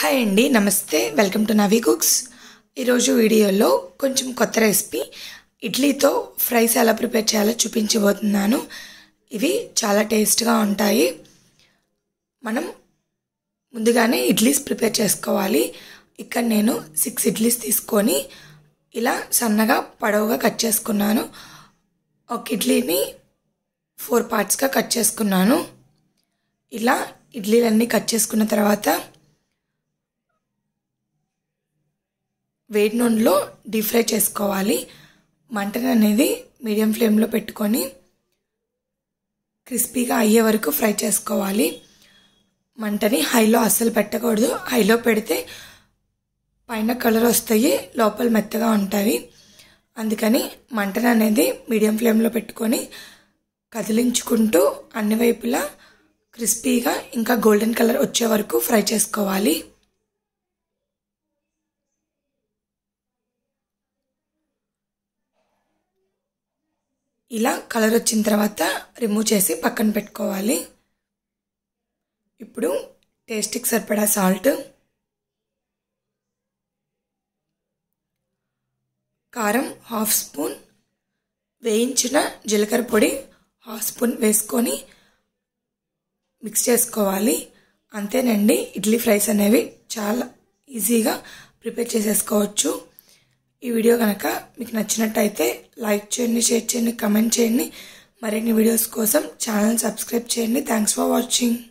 hi అండి నమస్తే welcome to Navi cooks ఈరోజు వీడియోలో కొంచెం కొత్త రెసిపీ ఇడ్లీతో ఫ్రైస్ ఎలా ప్రిపేర్ చేయాలో చూపించబోతున్నాను ఇవి చాలా టేస్ట్గా ఉంటాయి మనం ముందుగానే ఇడ్లీస్ ప్రిపేర్ చేసుకోవాలి ఇక్కడ నేను సిక్స్ ఇడ్లీస్ తీసుకొని ఇలా సన్నగా పొడవుగా కట్ చేసుకున్నాను ఒక ఇడ్లీని ఫోర్ పార్ట్స్గా కట్ చేసుకున్నాను ఇలా ఇడ్లీలన్నీ కట్ చేసుకున్న తర్వాత వేడి నూనెలో డీప్ ఫ్రై చేసుకోవాలి మంటను అనేది మీడియం ఫ్లేమ్లో పెట్టుకొని క్రిస్పీగా అయ్యే వరకు ఫ్రై చేసుకోవాలి మంటని హైలో అస్సలు పెట్టకూడదు హైలో పెడితే పైన కలర్ వస్తాయి లోపల మెత్తగా ఉంటాయి అందుకని మంటను అనేది మీడియం ఫ్లేమ్లో పెట్టుకొని కదిలించుకుంటూ అన్ని వైపులా క్రిస్పీగా ఇంకా గోల్డెన్ కలర్ వచ్చే వరకు ఫ్రై చేసుకోవాలి ఇలా కలర్ వచ్చిన తర్వాత రిమూవ్ చేసి పక్కన పెట్టుకోవాలి ఇప్పుడు టేస్ట్కి సరిపడా సాల్ట్ కారం హాఫ్ స్పూన్ వేయించిన జీలకర్ర పొడి హాఫ్ స్పూన్ వేసుకొని మిక్స్ చేసుకోవాలి అంతేనండి ఇడ్లీ ఫ్రైస్ అనేవి చాలా ఈజీగా ప్రిపేర్ చేసేసుకోవచ్చు ఈ వీడియో కనుక మీకు నచ్చినట్టయితే లైక్ చేయండి షేర్ చేయండి కమెంట్ చేయండి మరిన్ని వీడియోస్ కోసం ఛానల్ సబ్స్క్రైబ్ చేయండి థ్యాంక్స్ ఫర్ వాచింగ్